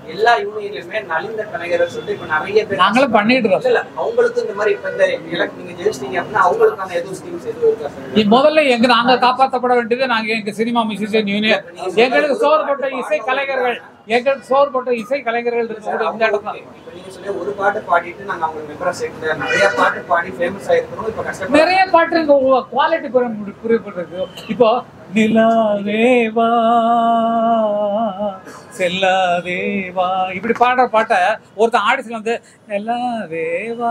எல்லா யூனியன்லயுமே நலிந்த கலைஞர்கள் சொல்லிட்டு இப்ப நிறைய பேர் நாங்களும் பண்ணிட்டு இருக்கோம். இல்ல இல்ல அவங்களுக்கு இந்த மாதிரி இப்ப இந்த elect- நீங்க ஜெயிச்சிட்டீங்க அப்படின்னா அவங்களுக்கான எதுவும் ஸ்கீம்ஸ் எதுவும் இருக்கா சார் இ- முதல்ல எங்க நாங்க காப்பாற்றப்பட வேண்டியது நாங்க எங்க சினிமா மியூசிஷியன் யூனியன் எங்களுக்கு சோறு போட்ட இசை கலைஞர்கள் எங்களுக்கு சோறு போட்ட இசை கலைஞர்கள் இருக்கக்கூடிய இந்த இடம் தான் இப்ப நீங்க சொல்லி ஒரு பாட்டு பாடிட்டு நாங்க அவங்க மெம்பரா சேர்க்கல நிறைய பாட்டு பாடி ஃபேமஸ் ஆயிருக்கணும் இப்ப கஷ்டப்பட்டு நிறைய பாட்டு இருக்கு குவாலிட்டி குறிப்பிட்டிருக்கு இப்போ நிலாதேவா செல்லாதேவா இப்படி பாடுற பாட்டை ஒருத்தன் ஆடிஷன் வந்து நிலாதேவா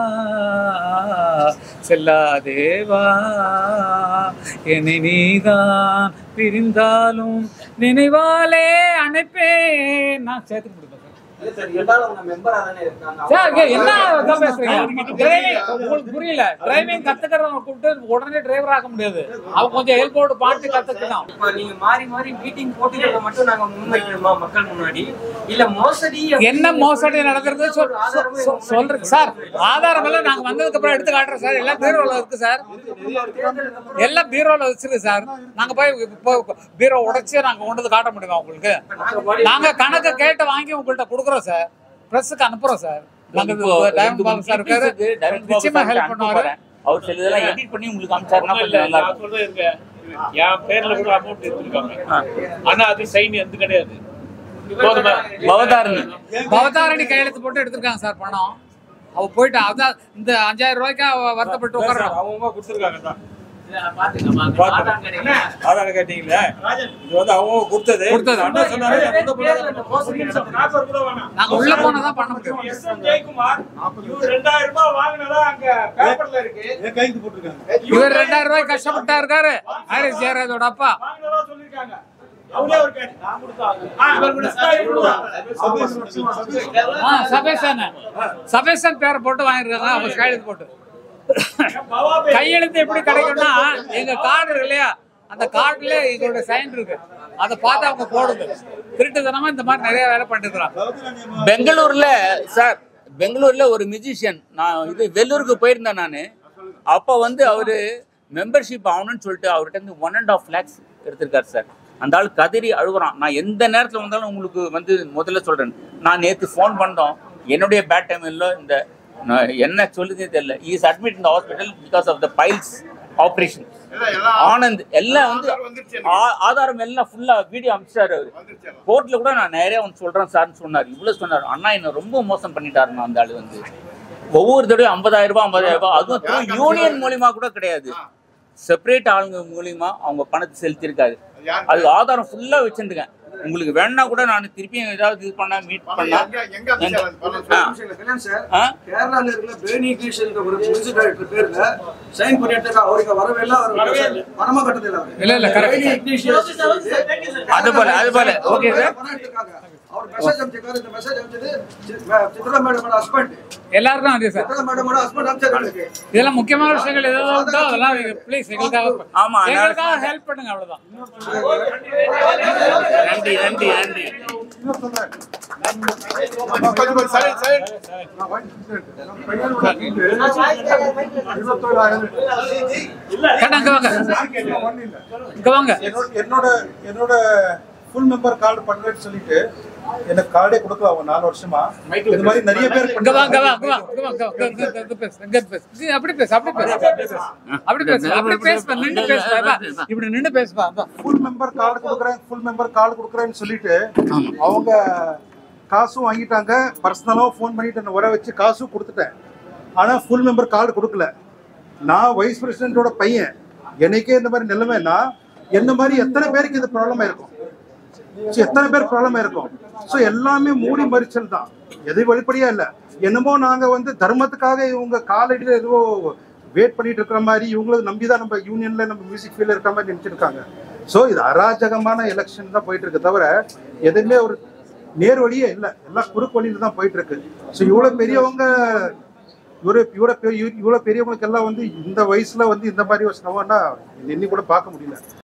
செல்லாதேவா என்னை நீதான் பிரிந்தாலும் நினைவாலே அணைப்பேன் நான் சேர்த்து கொடுப்பேன் இல்ல சார் இருந்தாலும் அவங்க மெம்பரா தானே இருக்காங்க சார் அவங்க- இங்க என்ன இதான் பேசுறீங்க டிரைவிங் உங்களுக்கு புரியல டிரைவிங் கத்துக்கிறவங்க கூப்பிட்டு உடனே டிரைவர் ஆக்க முடியாது அவங்க கொஞ்சம் ஹெல்ப்போடு பாட்டு கத்துக்கணும் இப்ப நீங்க மாறி மாறி மீட்டிங் போட்டிகளை மட்டும் நாங்க முன்வைக்கணுமா மக்கள் முன்னாடி இல்ல மோசடி என்ன மோசடி நடக்கிறது சொல்- சொல்- சொல்- சொல்றேன் சார் ஆதாரம் எல்லாம் நாங்க வந்ததுக்கு அப்புறம் எடுத்து காட்டுறோம் சார் எல்லாம் பீரோல இருக்கு சார் எல்லாம் பீரோல வச்சிருக்கு சார் நாங்க போய் இப்போ பீரோ உடைச்சு நாங்க கொண்டு வந்து காட்ட முடியுமா உங்களுக்கு நாங்க கணக்கு கேட்டு வாங்கி உங்கள்ட்ட கொடுக்குறோம் சார் பிரஸ்ஸுக்கு அனுப்புறோம் சார் நாங்க இப்போ டைம் ரெண்டு பாபு சார் இருக்காரு மூணு டைமண்ட் பாபு நிச்சயமா சார் ஹெல்ப் அனுப்ப பண்ணுவாரு போறேன். அவர் சில இதெல்லாம் எடிட் பண்ணி உங்களுக்கு அனுப்பிச்சாருன்னா ஒண்ணும் இல்ல, கொஞ்சம் நல்லா நான் இருக்கும் சொல்றது இருக்க. என் பேர்ல கூட அமௌண்ட் எடுத்திருக்காங்க ஆனா அது சைன் எந்த கிடையாது போதுமா பவதாரணி பவதாரணி கையெழுத்து போட்டு எடுத்திருக்காங்க சார் பணம் அவ போயிட்டு அதான் இந்த அஞ்சாயிரம் ரூபாய்க்கு அவ வருத்தப்பட்டு உட்காரணும் அவங்க கொடுத்துருக்காங்க தான் பாத்துங்க ஆதார் கேட்டீங்களா இது வந்து அவங்க கொடுத்தது கொடுத்தது. அண்ணா சொன்னாரு, என் சொந்த பிள்ளை தான் நாங்க உள்ள போனதான் பண்ண முடியும் ஜெயக்குமார் இவர் ரெண்டாயிரம் ரூபாய் வாங்கினதா அங்க பேப்பர்ல இருக்கு என் கைக்கு போட்டிருக்காங்க இவர் ரெண்டாயிரம் ரூபாய் கஷ்டப்பட்டா இருக்காரு ஹாரிஸ் ஜெயராஜோட அப்பா வாங்கினதா சொல்லிருக்காங்க அவரே ஒரு கேட்டு நான் கொடுத்தா இவர் கூட ஆ, சபேசன் சபேசன் பேரை போட்டு வாங்கிருக்காங்க அவங்க கையெழுத்து போட்டு கையெழுத்து எப்படி கிடைக்கும்னா எங்க கார்டு இருக்கு இல்லையா அந்த கார்டுல எங்களோட சைன் இருக்கு அதை பார்த்து அவங்க போடுது திருட்டுத்தனமா இந்த மாதிரி நிறைய வேலை பண்ணிருக்கிறாங்க பெங்களூர்ல சார் பெங்களூர்ல ஒரு மியூசிஷியன் நான் இது வெள்ளூருக்கு போயிருந்தேன் நான் அப்போ வந்து அவரு மெம்பர்ஷிப் ஆகணும்னு சொல்லிட்டு அவர்கிட்ட இருந்து ஒன் அண்ட் ஆஃப் லேக்ஸ் எடுத்திருக்காரு சார் அந்த ஆள் கதறி அழுகுறான் நான் எந்த நேரத்தில் வந்தாலும் உங்களுக்கு வந்து முதல்ல சொல்றேன் நான் நேற்று ஃபோன் பண்ணோம் என்னுடைய பேட் டைம் இல்லை இந்த நான் என்ன சொல்லுதே தெரியல இஸ் அட்மிட் இந்த hospital because of the piles operation Anand எல்லாம் வந்து ஆ- ஆதாரம் எல்லாம் ஃபுல்லா வீடியோ அமிச்சாரு அவரு கோர்ட்ல கூட நான் நிறைய வந்து சொல்றேன் சார்னு சொன்னார் இவ்வளவு சொன்னார் அண்ணா என்ன ரொம்ப மோசம் பண்ணிட்டாருண்ணா அந்த ஆளு வந்து ஒவ்வொரு தடவையும் ஐம்பதாயிரம் ரூபாய் ஐம்பதாயிரம் ரூபாய் அதுவும் யூனியன் மூலியமா கூட கிடையாது செப்பரேட் ஆளுங்க மூலியமா அவங்க பணத்தை செலுத்தியிருக்காரு அது ஆதாரம் ஃபுல்லா வச்சிருக்கேன் உங்களுக்கு வேணா கூட நான் திருப்பியும் ஏதாவது இது பண்ணா மீட் பண்ணா ஆ. சார் ஆ? கேரளால இருக்கிற பேனி கிருஷ்ணன் ஒரு மியூசிக் டைரக்டர் பேர்ல சைன் பண்ணிட்டு அவருக்கு வரவே இல்லை அவர் பணமா கட்டது இல்ல அவரு. இல்ல இல்ல கரெக்ட் பேனி இக்னிஷியஸ் அது போல அது போல ஓகே சார் பணம் எடுத்திருக்காங்க. அவர் மெசேஜ் அனுப்பிச்சிருக்காரு இந்த மெசேஜ் அனுப்பிச்சது சித்ரா மேடமோட ஹஸ்பண்ட் எல்லாருக்கும் அதே சார் சித்ரா மேடமோட ஹஸ்பண்ட் அனுப்பிச்சிருக்கு இதெல்லாம் முக்கியமான விஷயங்கள் ஏதாவது உண்டோ அதெல்லாம் ப்ளீஸ் எங்களுக்காக ஆமா, அதனால- எங்களுக்காக ஹெல்ப் பண்ணுங்க அவ்வளவுதான் நன்றி நன்றி நன்றி கண்ணா, இங்க வாங்க இங்க வாங்க என்னோட என்னோட என்னோட ஃபுல் மெம்பர் கார்டு பண்ணுறேன்னு சொல்லிட்டு எனக்கு கார்டே கொடுக்கல அவங்க நாலு வருஷமா இது மாதிரி நிறைய பேர் இங்க வா இங்க வா இங்க வா இங்க வா இங்க வா, இங்க, இங்க, இங்க, இங்க பேசு இங்க பேசு இங்க அப்படி பேசு அப்படி பேசு அப்படி பேசு அப்படி பேசுப்பா நின்னு பேசுப்பா வா. இப்படி நின்னு பேசுப்பா வா. ஃபுல் மெம்பர் கார்டு கொடுக்குறேன் ஃபுல் மெம்பர் கார்டு கொடுக்குறேன்னு சொல்லிட்டு அவங்க காசும் வாங்கிட்டாங்க பர்சனலாகவும் ஃபோன் பண்ணிட்டு என்னை வர வச்சு காசும் கொடுத்துட்டேன் ஆனால் ஃபுல் மெம்பர் கார்டு கொடுக்கல நான் வைஸ் பிரசிடென்ட்டோட பையன் எனக்கே இந்த மாதிரி நிலைமைனா என்ன மாதிரி எத்தனை பேருக்கு இது ப்ராப்ளமாக இருக்கும் So, எத்தனை பேர் ப்ராப்ளமாக இருக்கும் ஸோ எல்லாமே மூடி மறிச்சல் தான் எது வெளிப்படையா இல்லை என்னமோ நாங்கள் வந்து தர்மத்துக்காக இவங்க காலடியில் எதுவோ வெயிட் பண்ணிட்டு இருக்கிற மாதிரி இவங்கள நம்பி தான் நம்ம யூனியன்ல நம்ம மியூசிக் ஃபீல்டில் இருக்கிற மாதிரி நினைச்சிருக்காங்க ஸோ இது அராஜகமான எலெக்ஷன் தான் போயிட்டு இருக்கு தவிர எதுவுமே ஒரு நேர் வழியே இல்லை எல்லாம் குறுக்கு வழியில தான் போயிட்டு இருக்கு ஸோ இவ்வளோ பெரியவங்க இவ்வளோ இவ்வளோ பெரிய இவ்வளோ பெரியவங்களுக்கு எல்லாம் வந்து இந்த வயசுல வந்து இந்த மாதிரி ஒரு சிரமம்னா எண்ணி கூட பார்க்க முடியல